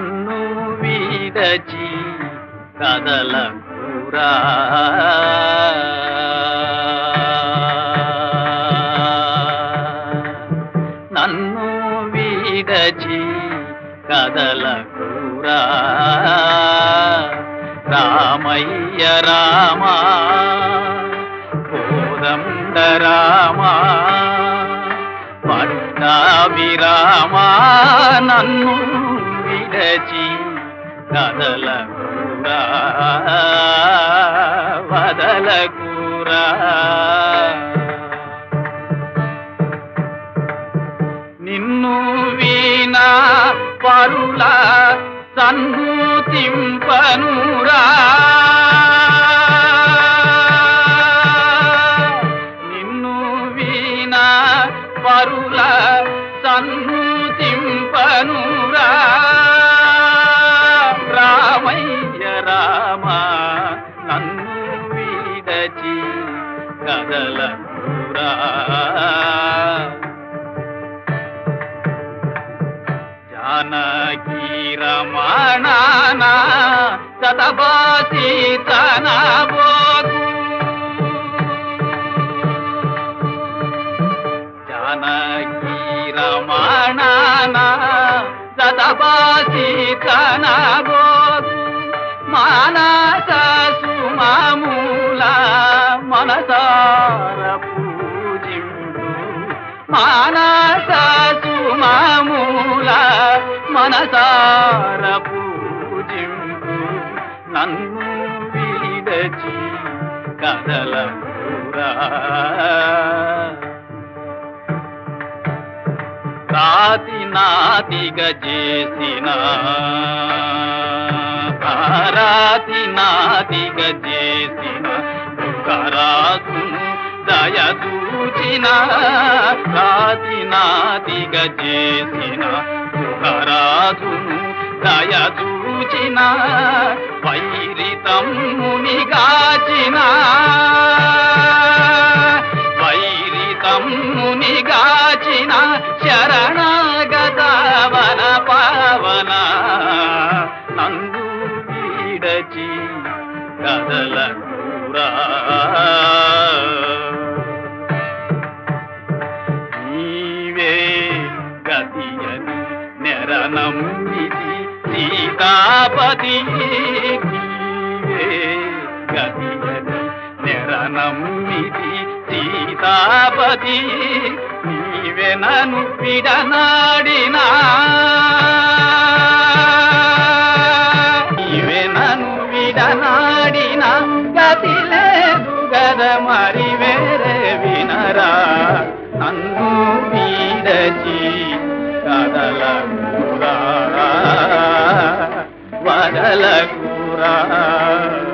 నన్ను వీడచి కదలకురా నన్ను వీడచి కదలకురా రామయ్య రామా కోదండ రామా పట్టాభిరామా నన్ను విడచి కదలకురా వదలకురా నిన్ను వీణా పరుల సన్నుతింపనురా నిన్ను వీణా పరుల సన్నుతింపనురా రామయ్య రామ నన్ను వీడచి కదలకురా జానకీ రమణాన సతబాసి తన బోగు జానకీ రమణాన సతబాసి తన బోగు మానస సుమమూల మనసార పూజింపు మానస సుమమూల మనసార పూజింపు నన్ను వీడచి కదలకురా రాతి నాతిగా చేసిన రాతి నాతిగా చేసిన దుఃఖరాసును దయదూచిన రాతి నాతిగా చేసిన దుఃఖరాసును దయదూచిన వైరితమ్ముని గాచిన వైరితమ్ముని గాచిన శరణాగత వన పావన నందు వీడచి కదలకురా నీవే గతియని నెరనమ్మిది సీతాపతి నీవే గతియని నెరనమ్మిది సీతాపతి నీవే నన్ను విడనాడినా నీవే నన్ను విడనాడిన గతి లేదు గద మరి వేరే వినరా నన్ను వీడచి కదలకురా వదలకురా